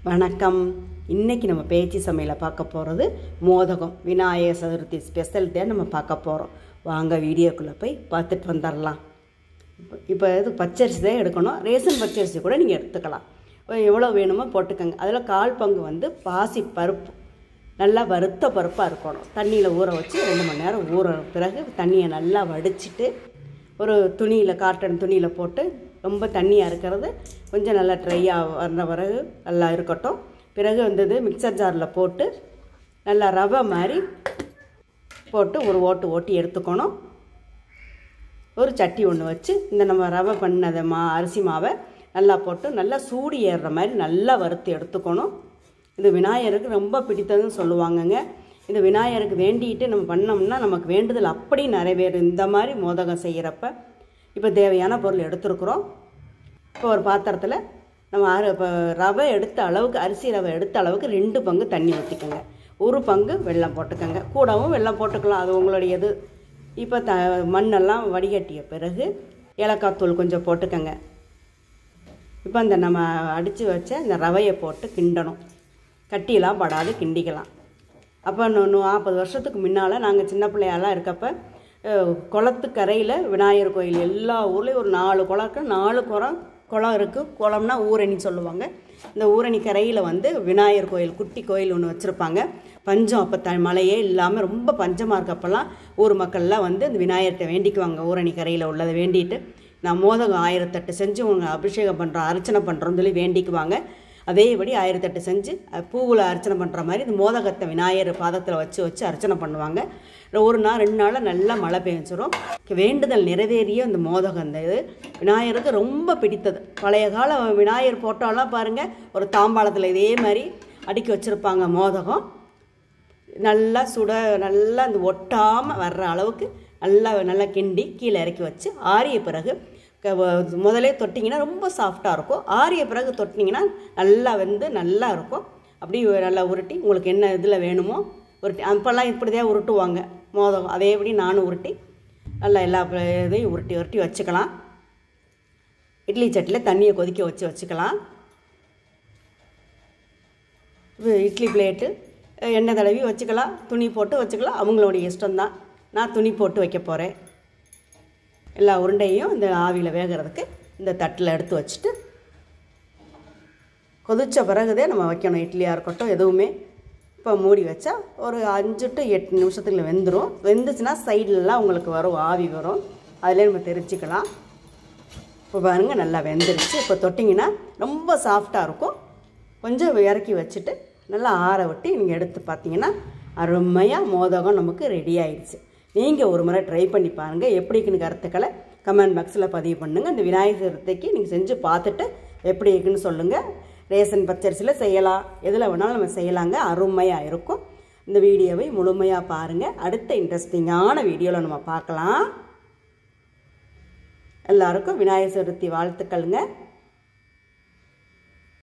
வணக்கம் இன்னைக்கு நம்ம பேச்சு சமையலை பார்க்க போகிறது மோதகம் விநாயகர் சதுர்த்தி ஸ்பெஷல் தான் நம்ம பார்க்க போகிறோம் வாங்க வீடியோக்குள்ளே போய் பார்த்துட்டு வந்துடலாம் இப்போ இப்போ இது பச்சரிசி தான் எடுக்கணும் ரேஷன் பச்சரிசி கூட நீங்கள் எடுத்துக்கலாம் இப்போ எவ்வளோ வேணுமோ போட்டுக்கோங்க அதில் கால் பங்கு வந்து பாசி பருப்பு நல்லா வறுத்த பருப்பாக இருக்கணும் தண்ணியில் ஊற வச்சு ரெண்டு மணி நேரம் ஊற பிறகு தண்ணியை நல்லா வடிச்சிட்டு ஒரு துணியில் காட்டன் துணியில் போட்டு ரொம்ப தண்ணியாக இருக்கிறது கொஞ்சம் நல்லா ட்ரையாக வந்த பிறகு நல்லா இருக்கட்டும் பிறகு வந்தது மிக்சர் ஜாரில் போட்டு நல்லா ரவை மாதிரி போட்டு ஒரு ஓட்டு ஓட்டி எடுத்துக்கணும் ஒரு சட்டி ஒன்று வச்சு இந்த நம்ம ரவை பண்ணதை மா அரிசி மாவை நல்லா போட்டு நல்லா சூடு ஏறுற மாதிரி நல்லா வறுத்து எடுத்துக்கணும் இது விநாயகருக்கு ரொம்ப பிடித்ததுன்னு சொல்லுவாங்கங்க இந்த விநாயகருக்கு வேண்டிட்டு நம்ம பண்ணோம்னா நமக்கு வேண்டுதல் அப்படி நிறைவேறும் இந்த மாதிரி மோதகம் செய்கிறப்ப இப்போ தேவையான பொருள் எடுத்துருக்குறோம் இப்போ ஒரு பாத்திரத்தில் நம்ம அரு இப்போ ரவை எடுத்த அளவுக்கு அரிசி ரவை எடுத்த அளவுக்கு ரெண்டு பங்கு தண்ணி ஊற்றிக்கோங்க ஒரு பங்கு வெல்லம் போட்டுக்கோங்க கூடவும் வெல்லம் போட்டுக்கலாம் அது உங்களுடையது இப்போ த மண்ணெல்லாம் வடிகட்டிய பிறகு ஏலக்காய் தூள் கொஞ்சம் போட்டுக்கோங்க இப்போ அந்த நம்ம அடித்து வச்ச இந்த ரவையை போட்டு கிண்டணும் கட்டியெல்லாம் படாது கிண்டிக்கலாம் அப்போ இன்னும் நாற்பது வருஷத்துக்கு முன்னால் நாங்கள் சின்ன பிள்ளையாலாம் இருக்கப்ப அஹ், குளத்துக்கரையில் விநாயகர் கோயில் எல்லா ஊர்லேயும் ஒரு நாலு குளம் இருக்கு நாலு குளம் குளம் இருக்குது குளம்னா ஊரணி சொல்லுவாங்க இந்த ஊரணி கரையில் வந்து விநாயகர் கோயில் குட்டி கோயில் ஒன்று வச்சுருப்பாங்க பஞ்சம் அப்போ த மழையே இல்லாமல் ரொம்ப பஞ்சமாக இருக்கப்பெல்லாம் ஊர் மக்கள்லாம் வந்து இந்த விநாயகர்கிட்ட வேண்டிக்குவாங்க ஊரணி கரையில் உள்ளதை வேண்டிட்டு நான் மோதகம் ஆயிரத்தெட்டு செஞ்சு உங்க அபிஷேகம் பண்ணுறோம் அர்ச்சனை பண்ணுறோம்னு சொல்லி வேண்டிக்குவாங்க அதேபடி ஆயிரத்தெட்டு செஞ்சு அஹ், பூவில் அர்ச்சனை பண்ணுற மாதிரி இந்த மோதகத்தை விநாயகர் பாதத்தில் வச்சு வச்சு அர்ச்சனை பண்ணுவாங்க ஒரு நாள் ரெண்டு நாளில் நல்லா மழை பெஞ்சிரும் வேண்டுதல் நிறைவேறிய இந்த மோதகம் இந்த இது விநாயகருக்கு ரொம்ப பிடித்தது பழைய கால விநாயகர் போட்டோலாம் பாருங்கள் ஒரு தாம்பாளத்தில் இதே மாதிரி அடுக்கி வச்சுருப்பாங்க மோதகம் நல்லா சுட நல்லா அந்த ஒட்டாமல் வர்ற அளவுக்கு நல்லா நல்லா கிண்டி கீழே இறக்கி வச்சு ஆறிய பிறகு க- வ- முதலே தொட்டிங்கன்னா ரொம்ப சாஃப்டாக இருக்கும் ஆறிய பிறகு தொட்டினீங்கன்னா நல்லா வெந்து நல்லா இருக்கும் அப்படி நல்லா உருட்டி உங்களுக்கு என்ன இதில் வேணுமோ உருட்டி அப்போல்லாம் இப்படி தான் உருட்டுவாங்க மோதகம் அதேபடி நானும் உருட்டி நல்லா எல்லா ப- இதையும் உருட்டி உருட்டி வச்சுக்கலாம் இட்லி சட்டியில் தண்ணியை கொதிக்க வச்சு வச்சுக்கலாம் இது இட்லி பிளேட்டு அஹ் எண்ணெய் தடவி வச்சுக்கலாம் துணி போட்டு வச்சுக்கலாம் அவங்களுடைய இஷ்டம்தான் நான் துணி போட்டு வைக்க போகிறேன் எல்லா உருண்டையும் இந்த ஆவியில் வேகிறதுக்கு இந்த தட்டில் எடுத்து வச்சுட்டு கொதிச்ச பிறகுதே நம்ம வைக்கணும் இட்லியாக இருக்கட்டும் எதுவுமே இப்போ மூடி வச்சா ஒரு அஞ்சு டு எட்டு நிமிஷத்துல வெந்துடும் வெந்துச்சுன்னா சைட்லலாம் உங்களுக்கு வரும் ஆவி வரும் அதிலே நம்ம தெரிஞ்சுக்கலாம் இப்போ பாருங்கள் நல்லா வெந்துருச்சு இப்போ தொட்டிங்கன்னா ரொம்ப சாஃப்டாக இருக்கும் கொஞ்சம் இறக்கி வச்சுட்டு நல்லா ஆற விட்டு நீங்கள் எடுத்து பார்த்தீங்கன்னா அருமையாக மோதகம் நமக்கு ரெடி ஆயிடுச்சு நீங்கள் ஒரு முறை ட்ரை பண்ணி பாருங்கள் எப்படி இருக்குன்னு கருத்துக்களை கமெண்ட் பாக்ஸில் பதிவு பண்ணுங்கள் இந்த விநாயகர் சதுர்த்திக்கு நீங்கள் செஞ்சு பார்த்துட்டு எப்படி இருக்குன்னு சொல்லுங்கள் ரேஷன் பச்சரிசியில் செய்யலாம் எதில் வேணாலும் நம்ம செய்யலாங்க அருமையாக இருக்கும் இந்த வீடியோவை முழுமையாக பாருங்கள் அடுத்த இன்ட்ரெஸ்டிங்கான வீடியோவில் நம்ம பார்க்கலாம் எல்லாருக்கும் விநாயகர் சதுர்த்தி வாழ்த்துக்கள்ங்க